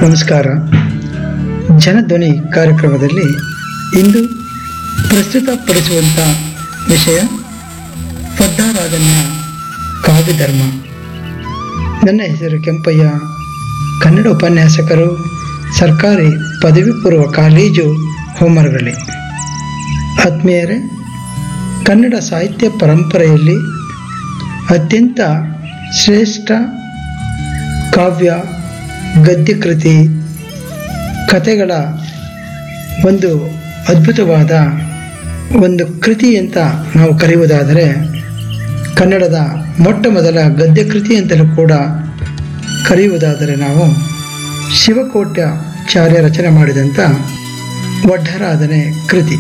ನಮಸ್ಕಾರ ಜನಧ್ವನಿ ಕಾರ್ಯಕ್ರಮದಲ್ಲಿ ಇಂದು ಪ್ರಸ್ತುತಪಡಿಸುವಂಥ ವಿಷಯ ಪದ್ದಾರಾಧನೆಯ ಕಾವ್ಯಧರ್ಮ ನನ್ನ ಹೆಸರು ಕೆಂಪಯ್ಯ ಕನ್ನಡ ಉಪನ್ಯಾಸಕರು ಸರ್ಕಾರಿ ಪದವಿ ಪೂರ್ವ ಕಾಲೇಜು ಹೋಮರಗಳ್ಳಿ ಆತ್ಮೀಯರೇ ಕನ್ನಡ ಸಾಹಿತ್ಯ ಪರಂಪರೆಯಲ್ಲಿ ಅತ್ಯಂತ ಶ್ರೇಷ್ಠ ಕಾವ್ಯ ಗದ್ಯಕೃತಿ ಕಥೆಗಳ ಒಂದು ಅದ್ಭುತವಾದ ಒಂದು ಕೃತಿ ಅಂತ ನಾವು ಕರೆಯುವುದಾದರೆ ಕನ್ನಡದ ಮೊಟ್ಟ ಮೊದಲ ಗದ್ಯಕೃತಿ ಅಂತಲೂ ಕೂಡ ಕರೆಯುವುದಾದರೆ ನಾವು ಶಿವಕೋಟ್ಯಾಚಾರ್ಯ ರಚನೆ ಮಾಡಿದಂಥ ಒಡ್ಡರಾಧನೆ ಕೃತಿ